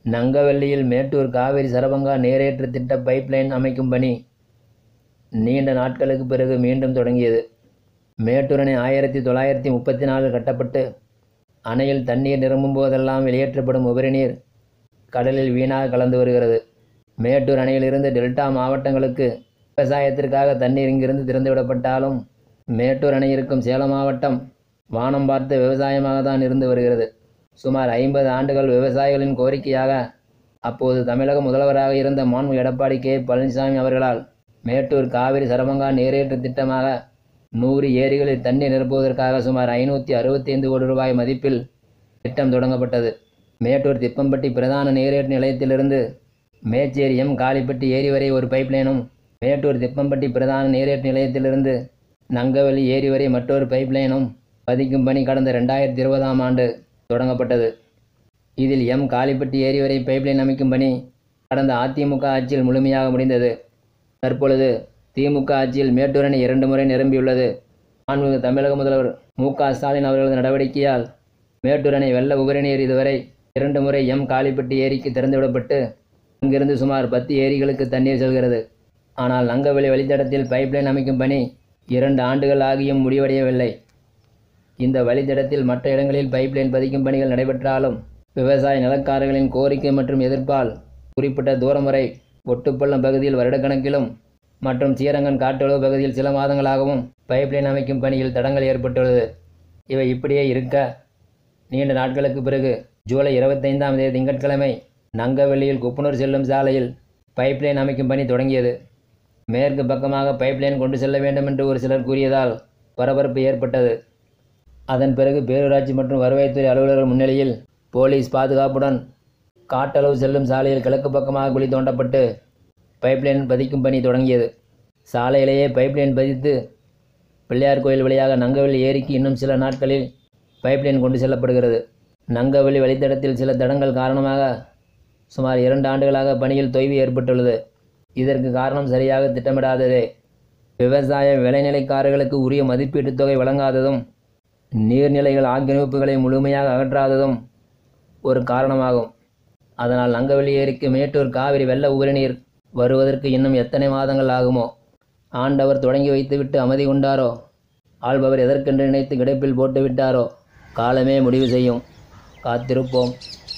நங்கவள்ளியில் மேட்டூர் காவிரி சரபங்கா நீரேற்று திட்ட பைப்லைன் அமைக்கும் பணி நீண்ட நாட்களுக்கு பிறகு மீண்டும் தொடங்கியது மேட்டூர் அணை ஆயிரத்தி தொள்ளாயிரத்தி முப்பத்தி நாலில் கட்டப்பட்டு அணையில் தண்ணீர் நிரம்பும் போதெல்லாம் வெளியேற்றப்படும் உபரி நீர் கடலில் வீணாக கலந்து வருகிறது மேட்டூர் அணையிலிருந்து டெல்டா மாவட்டங்களுக்கு விவசாயத்திற்காக தண்ணீர் இங்கிருந்து திறந்துவிடப்பட்டாலும் மேட்டூர் அணை இருக்கும் சேலம் மாவட்டம் வானம் பார்த்த விவசாயமாக தான் இருந்து வருகிறது சுமார் ஐம்பது ஆண்டுகள் விவசாயிகளின் கோரிக்கையாக அப்போது தமிழக முதல்வராக இருந்த மாண்பு எடப்பாடி கே பழனிசாமி அவர்களால் மேட்டூர் காவிரி சரபங்கா நீரேற்று திட்டமாக நூறு ஏரிகளில் தண்ணீர் நிரப்புவதற்காக சுமார் ஐநூற்றி அறுபத்தைந்து கோடி ரூபாய் மதிப்பில் திட்டம் தொடங்கப்பட்டது மேட்டூர் திப்பம்பட்டி பிரதான நீரேற்று நிலையத்திலிருந்து மேச்சேரி எம் காளிப்பட்டி ஏரி வரை ஒரு பைப்லைனும் மேட்டூர் திப்பம்பட்டி பிரதான நீரேற்று நிலையத்திலிருந்து நங்கவெளி ஏரி வரை மற்றொரு பைப்லைனும் பதிக்கும் பணி கடந்த ரெண்டாயிரத்தி இருபதாம் ஆண்டு தொடங்கப்பட்டது இதில் எம் காளிப்பட்டி ஏரி வரை பைப்லைன் அமைக்கும் பணி கடந்த அதிமுக ஆட்சியில் முழுமையாக முடிந்தது தற்பொழுது திமுக ஆட்சியில் மேட்டூர் அணை இரண்டு முறை நிரம்பியுள்ளது மாண்புமிகு தமிழக முதல்வர் மு க ஸ்டாலின் அவர்களது நடவடிக்கையால் மேட்டூர் அணை வெள்ள உபரி நீர் இதுவரை இரண்டு முறை எம் காளிப்பட்டி ஏரிக்கு திறந்துவிடப்பட்டு அங்கிருந்து சுமார் பத்து ஏரிகளுக்கு தண்ணீர் செல்கிறது ஆனால் நங்கவெளி வழித்தடத்தில் பைப்லைன் அமைக்கும் பணி இரண்டு ஆண்டுகள் ஆகியும் முடிவடையவில்லை இந்த வழித்தடத்தில் மற்ற இடங்களில் பைப்லைன் பதிக்கும் பணிகள் நடைபெற்றாலும் விவசாய நிலக்காரர்களின் கோரிக்கை மற்றும் எதிர்ப்பால் குறிப்பிட்ட தூரம் வரை ஒட்டுப்பள்ளம் பகுதியில் வருடக்கணக்கிலும் மற்றும் சீரங்கன் காட்டுளவு பகுதியில் சில மாதங்களாகவும் பைப்லைன் அமைக்கும் பணியில் தடங்கள் ஏற்பட்டுள்ளது இவை இப்படியே இருக்க நீண்ட நாட்களுக்கு பிறகு ஜூலை இருபத்தைந்தாம் தேதி திங்கட்கிழமை நங்கவெளியில் குப்பனூர் செல்லும் சாலையில் பைப்லைன் அமைக்கும் பணி தொடங்கியது மேற்கு பக்கமாக பைப்லைன் கொண்டு செல்ல வேண்டும் என்று ஒரு சிலர் கூறியதால் பரபரப்பு ஏற்பட்டது அதன் பிறகு பேரூராட்சி மற்றும் வருவாய்த்துறை அலுவலர்கள் முன்னிலையில் போலீஸ் பாதுகாப்புடன் காட்டளவு செல்லும் சாலையில் கிழக்கு பக்கமாக குழி தோண்டப்பட்டு பைப்லைன் பதிக்கும் பணி தொடங்கியது சாலையிலேயே பைப்லைன் பதித்து பிள்ளையார் கோயில் வழியாக நங்கவெளி ஏரிக்கு இன்னும் சில நாட்களில் பைப்லைன் கொண்டு செல்லப்படுகிறது நங்கவெளி வழித்தடத்தில் சில தடங்கள் காரணமாக சுமார் இரண்டு ஆண்டுகளாக பணியில் தொய்வு ஏற்பட்டுள்ளது இதற்கு காரணம் சரியாக திட்டமிடாததே விவசாய விளைநிலைக்காரர்களுக்கு உரிய மதிப்பீட்டுத் தொகை வழங்காததும் நீர்நிலைகள் ஆக்கிரமிப்புகளை முழுமையாக அகற்றாததும் ஒரு காரணமாகும் அதனால் நங்கவெளி ஏரிக்கு மேட்டூர் காவிரி வெள்ள உபரிநீர் வருவதற்கு இன்னும் எத்தனை மாதங்கள் ஆகுமோ ஆண்டவர் தொடங்கி வைத்துவிட்டு அமைதி கொண்டாரோ ஆள்பவர் எதற்கென்று நினைத்து கிடப்பில் போட்டு விட்டாரோ காலமே முடிவு செய்யும் காத்திருப்போம்